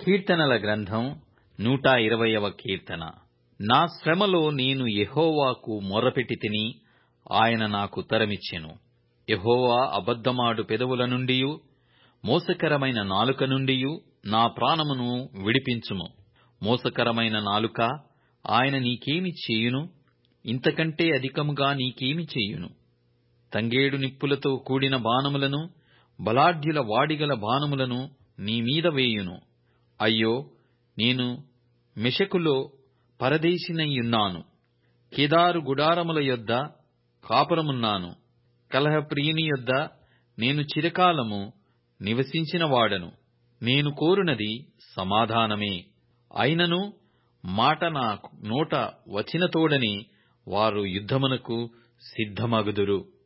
కీర్తనల గ్రంథం నూట ఇరవయవ కీర్తన నా శ్రమలో నేను యెహోవాకు మొర్రపెట్టి తిని ఆయన నాకుత్తరమిచ్చెను యెహోవా అబద్ధమాడు పెదవుల నుండియు మోసకరమైన నాలుక నుండియు నా ప్రాణమును విడిపించుము మోసకరమైన నాలుక ఆయన నీకేమి చేయును ఇంతకంటే అధికముగా నీకేమి చేయును తంగేడు నిప్పులతో కూడిన బాణములను బలాఢ్యుల వాడిగల బాణములను నీ మీద వేయును అయ్యో నేను మెషకులో పరదేశినయ్యున్నాను కేదారు గుడారముల యొద్ద కాపురమున్నాను కలహప్రియుని యొద్ద నేను చిరకాలము నివసించిన వాడను నేను కోరునది సమాధానమే అయినను మాట నా నోట వచ్చిన తోడనే వారు యుద్ధమునకు సిద్ధమగుదురు